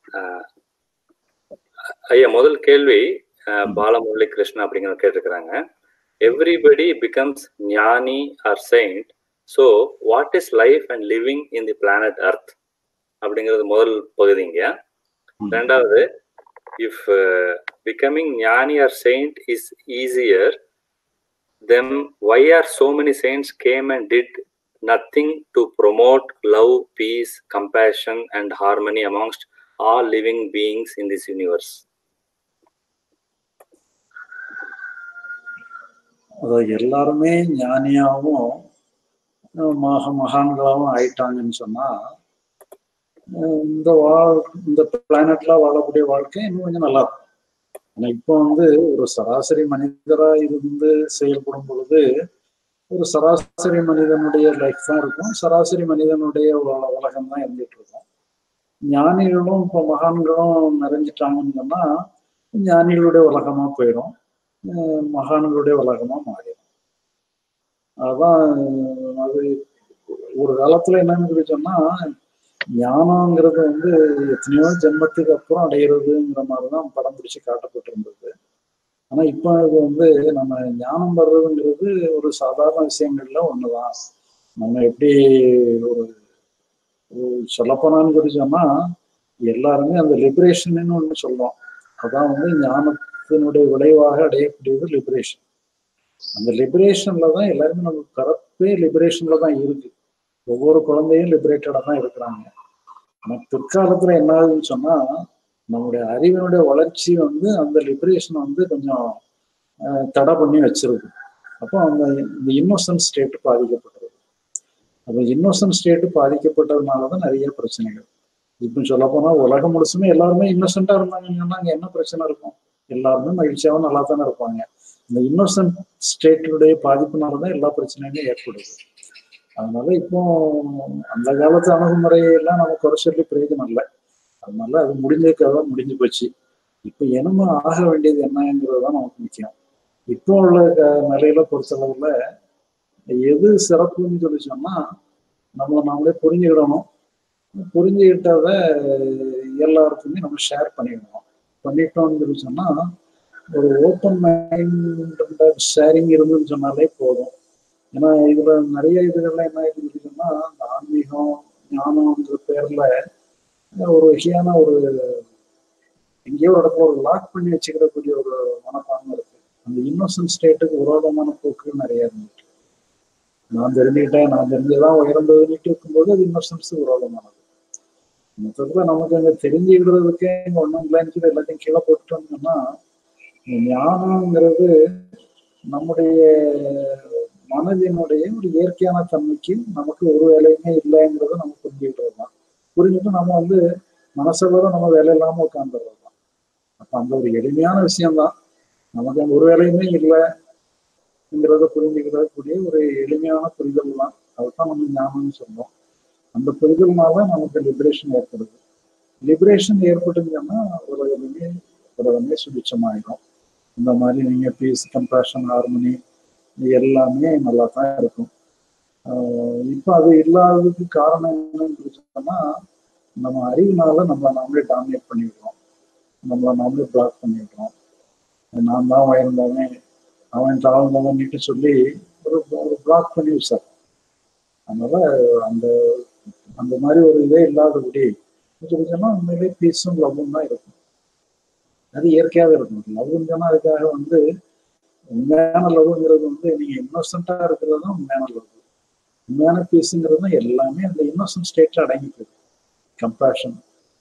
ஆஹ் ஐயா முதல் கேள்வி ஆஹ் பாலமுரளி கிருஷ்ணா அப்படிங்கிற கேட்டிருக்கிறாங்க எவ்ரிபடி பிகம்ஸ் ஞானி are saint so what is life and living in the planet earth அப்படிங்கிறது முதல் பகுதிங்க ம். ரெண்டாவது இஃப் பிகமிங் ஞானி are saint is easier then why are so many saints came and did nothing to promote love peace compassion and harmony amongst all living beings in this universe. அதாவது எல்லாருமே ஞானியாகவும் அஹ் மக மகான்களாகவும் ஆயிட்டாங்கன்னு சொன்னா அஹ் இந்த வாழ் இந்த பிளானட்ல வாழக்கூடிய வாழ்க்கை இன்னும் கொஞ்சம் நல்லா இருக்கும் ஆனா இப்போ வந்து ஒரு சராசரி மனிதரா இருந்து செயல்படும் பொழுது ஒரு சராசரி மனிதனுடைய லைஃப் தான் இருக்கும் சராசரி மனிதனுடைய உல- உலகம் தான் இருந்துட்டு இருக்கும் ஞானிகளும் இப்போ மகான்களும் நிறைஞ்சிட்டாங்கன்னு சொன்னா ஞானிகளுடைய உலகமா போயிடும் அஹ் மகான்களுடைய உலகமா மாறிடும் அதான் அது ஒரு காலத்துல என்னன்னு சொல்லி சொன்னா ஞானங்கிறது வந்து எத்தனையோ ஜென்மத்துக்கு அப்புறம் அடையிறதுங்கிற மாதிரிதான் படம் பிடிச்சு காட்டப்பட்டிருந்தது ஆனா இப்போ இது வந்து நம்ம ஞானம் வர்றதுங்கிறது ஒரு சாதாரண விஷயங்கள்ல ஒண்ணுதான் நம்ம எப்படி ஒரு சொல்லப்போனான்னு சொல்லி சொன்னா எல்லாருமே அந்த லிபரேஷன் ஒண்ணு சொல்றோம் அதான் வந்து ஞானத்தினுடைய விளைவாக அடையக்கூடியது லிபரேஷன் அந்த லிபரேஷன்ல தான் எல்லாருமே நம்ம பிறப்பே லிபரேஷன்ல தான் இருக்கு ஒவ்வொரு குழந்தையும் லிபரேட்டடா தான் இருக்கிறாங்க ஆனா பிற்காலத்துல என்ன ஆகுதுன்னு சொன்னா நம்முடைய அறிவினுடைய வளர்ச்சி வந்து அந்த லிபரேஷனை வந்து கொஞ்சம் அஹ், தடை பண்ணி வச்சிருக்கு அப்போ அந்த இந்த இன்னோசன்ட் ஸ்டேட் பாதிக்கப்பட்டது அப்போ இன்னோசன்ட் ஸ்டேட் பாதிக்கப்பட்டதுனால தான் நிறைய பிரச்சனைகள் இப்போ சொல்ல போனா உலகம் முழுசுமே எல்லாருமே இன்னோசென்ட்டா இருந்தாங்கன்னு சொன்னா அங்க என்ன பிரச்சனை இருக்கும் எல்லாருமே மகிழ்ச்சியாவும் நல்லா தானே இருப்பாங்க இந்த இன்னோசன்ட் ஸ்டேட்டுடைய பாதிப்புனால தான் எல்லா பிரச்சனையுமே ஏற்படுது அதனால இப்போ அந்த காலத்து அணுகுமுறையெல்லாம் நம்ம குறை சொல்லி பிரயோஜனம் இல்லை அதனால அது முடிஞ்சதுக்காக முடிஞ்சு போச்சு இப்போ என்னமோ ஆக வேண்டியது என்னங்கிறது தான் நமக்கு முக்கியம் இப்போ உள்ள க- நிலையில பொறுத்தளவுல எது சிறப்புன்னு சொல்லி சொன்னா நம்மளை நாமளே புரிஞ்சுக்கிடணும் புரிஞ்சுக்கிட்டத எல்லாருக்குமே நம்ம ஷேர் பண்ணிடணும் பண்ணிட்டோம்னு சொல்லி சொன்னா ஒரு ஓப்பன் மைண்ட் ஷேரிங் இருந்துன்னு சொன்னாலே போதும் ஏன்னா இதுல நிறைய இதுகள்லாம் என்ன ஆயிடுதுன்னு சொல்லி சொன்னா இந்த ஆன்மீகம் ஞானம்ன்ற பேர்ல ஒரு வகையான ஒரு எங்கேயோ ஒரு இடத்துல ஒரு லாக் பண்ணி வச்சுக்கிறக்கூடிய ஒரு மனப்பான்மை இருக்கு அந்த இன்னோசன்ட் ஸ்டேட்டுக்கு விரோதமான போக்கு நிறைய இருந்துட்டு நான் தெரிஞ்சுக்கிட்டேன் நான் தெரிஞ்சதான் உயர்ந்ததுன்னுட்டு இருக்கும்போது அது இன்னோசன்ஸுக்கு விரோதமானது மொத்தத்துல நமக்கு அங்க தெரிஞ்சுக்கிறதுக்கே இங்க ஒண்ணும் இல்லைன்னு சொல்லி எல்லாத்தையும் கீழே போட்டுட்டோம்னா ஞானம்ங்கிறது நம்முடைய மனதினுடைய ஒரு இயற்கையான தன்மைக்கு நமக்கு ஒரு வேலையுமே இல்லைங்கிறத நம்ம புரிஞ்சுக்கிட்டது தான் புரிஞ்சுட்டு நம்ம வந்து மனசளவு நம்ம வேலை இல்லாம உட்காந்துடுறது தான் அப்ப அந்த ஒரு எளிமையான விஷயம்தான் நமக்கு அங்க ஒரு வேலையுமே இல்லைங்கிறத புரிஞ்சுக்கிறக்கூடிய ஒரு எளிமையான புரிதல் தான் அதுதான் நம்ம ஞானம்னு சொல்றோம் அந்த புரிதல்னால நமக்கு லிபரேஷன் ஏற்படுது லிபரேஷன் ஏற்பட்டுங்கன்னா உலகமே உலகமே சுபிச்சமாயிடும் இந்த மாதிரி நீங்க பீஸ் கம்பேஷன் ஹார்மனி எல்லாமே நல்லா தான் இருக்கும் ஆஹ் இப்போ அது இல்லாததுக்கு காரணம் என்னன்னு சொன்னா நம்ம அறிவினால நம்மளை நாமளே டாமினேட் பண்ணிடுறோம் நம்மளை நாமளே பிளாக் பண்ணிடுறோம் நான் தான் உயர்ந்தவன் அவன் தாழ்ந்தவன்ட்டு சொல்லி ஒரு ஒரு பிளாக் பண்ணி வச்சார் அதனால அந்த அந்த மாதிரி ஒரு இதே இல்லாதபடி சொல்லி சொன்னா உண்மையிலே பீஸும் லவ்வும் தான் இருக்கும் அது இயற்கையாகவே இருக்கும் லவ்னு சொன்னா அதுக்காக வந்து உண்மையான லவ்ங்கிறது வந்து நீங்க இன்னோசென்ட்டா இருக்கிறது தான் உண்மையான லவ் உண்மையான பீஸுங்கிறது தான் எல்லாமே அந்த இன்னோசன்ட் ஸ்டேட்ல அடங்கி போகுது கம்பேஷன்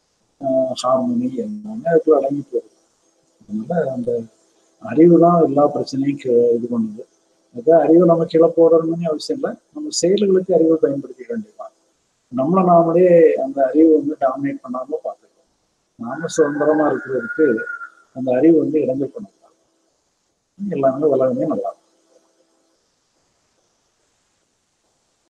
ஹார்மோனி எல்லாமே அதுக்குள்ள அடங்கி போகுது அதனால அந்த அறிவு தான் எல்லா பிரச்சனையும் கீ- இது பண்ணுது அதான் அறிவு நம்ம கீழே போடணும்னு அவசியம் இல்லை நம்ம செயல்களுக்கு அறிவை பயன்படுத்திக்க வேண்டியதுதான் நம்மளை நாமளே அந்த அறிவு வந்து டாமினேட் பண்ணாம பார்த்துக்கணும் நாம சுதந்திரமா இருக்கிறதுக்கு அந்த அறிவு வந்து இடைஞ்சல் பண்ணக்கூடாது எல்லாமே உலகமே நல்லா இருக்கும்